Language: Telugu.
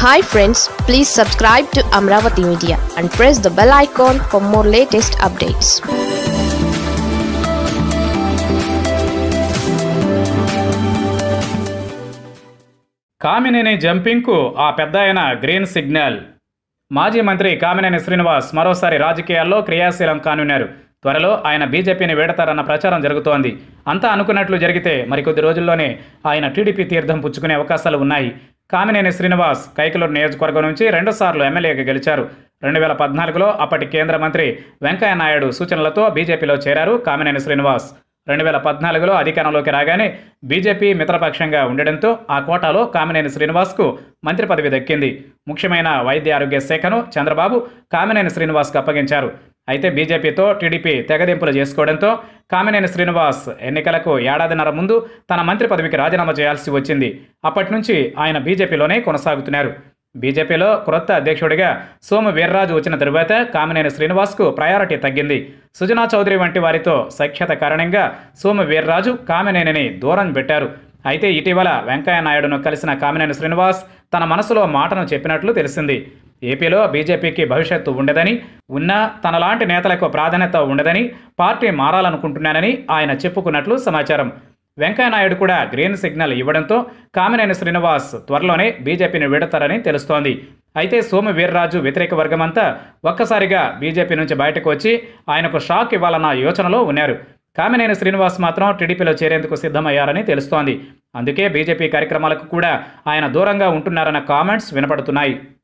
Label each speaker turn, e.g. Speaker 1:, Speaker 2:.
Speaker 1: hi friends please subscribe to Amaravati media and press the bell icon for more latest updates
Speaker 2: Kamineni జంపింగ్కు ఆ పెద్ద ఆయన గ్రీన్ సిగ్నల్ మాజీ మంత్రి కామినేని శ్రీనివాస్ మరోసారి రాజకీయాల్లో క్రియాశీలం కానున్నారు త్వరలో ఆయన బీజేపీని వీడతారన్న ప్రచారం జరుగుతోంది అంతా అనుకున్నట్లు జరిగితే మరికొద్ది రోజుల్లోనే ఆయన టీడీపీ తీర్థం పుచ్చుకునే అవకాశాలు ఉన్నాయి కామినేని శ్రీనివాస్ కైకలూరు నియోజకవర్గం నుంచి రెండుసార్లు ఎమ్మెల్యేగా గెలిచారు రెండు వేల పద్నాలుగులో అప్పటి కేంద్ర మంత్రి వెంకయ్య నాయుడు సూచనలతో బీజేపీలో చేరారు కామినేని శ్రీనివాస్ రెండు వేల పద్నాలుగులో అధికారంలోకి రాగానే బీజేపీ మిత్రపక్షంగా ఉండడంతో ఆ కోటాలో కామినేని శ్రీనివాస్కు మంత్రి పదవి దక్కింది ముఖ్యమైన వైద్య ఆరోగ్య శాఖను చంద్రబాబు కామినేని శ్రీనివాస్కు అప్పగించారు అయితే బీజేపీతో టీడీపీ తెగదింపులు చేసుకోవడంతో కామినేని శ్రీనివాస్ ఎన్నికలకు ఏడాదిన్నర ముందు తన మంత్రి పదవికి రాజీనామా చేయాల్సి వచ్చింది అప్పటి నుంచి ఆయన బీజేపీలోనే కొనసాగుతున్నారు బీజేపీలో క్రొత్త అధ్యక్షుడిగా సోము వీర్రాజు వచ్చిన తరువాత కామినేని శ్రీనివాస్కు ప్రయారిటీ తగ్గింది సుజనా చౌదరి వంటి వారితో సఖ్యత కారణంగా సోము వీర్రాజు కామినేనిని దూరం పెట్టారు అయితే ఇటీవల వెంకయ్య నాయుడును కలిసిన కామినేని శ్రీనివాస్ తన మనసులో మాటను చెప్పినట్లు తెలిసింది ఏపీలో బీజేపీకి భవిష్యత్తు ఉండదని ఉన్నా తనలాంటి నేతలకు ప్రాధాన్యత ఉండదని పార్టీ మారాలనుకుంటున్నానని ఆయన చెప్పుకున్నట్లు సమాచారం వెంకయ్యనాయుడు కూడా గ్రీన్ సిగ్నల్ ఇవ్వడంతో కామినేని శ్రీనివాస్ త్వరలోనే బీజేపీని వీడతారని తెలుస్తోంది అయితే సోము వీర్రాజు వ్యతిరేక వర్గమంతా ఒక్కసారిగా బీజేపీ నుంచి బయటకు వచ్చి ఆయనకు షాక్ ఇవ్వాలన్న యోచనలో ఉన్నారు కామినేని శ్రీనివాస్ మాత్రం టీడీపీలో చేరేందుకు సిద్ధమయ్యారని తెలుస్తోంది అందుకే బీజేపీ కార్యక్రమాలకు కూడా ఆయన దూరంగా ఉంటున్నారన్న కామెంట్స్ వినపడుతున్నాయి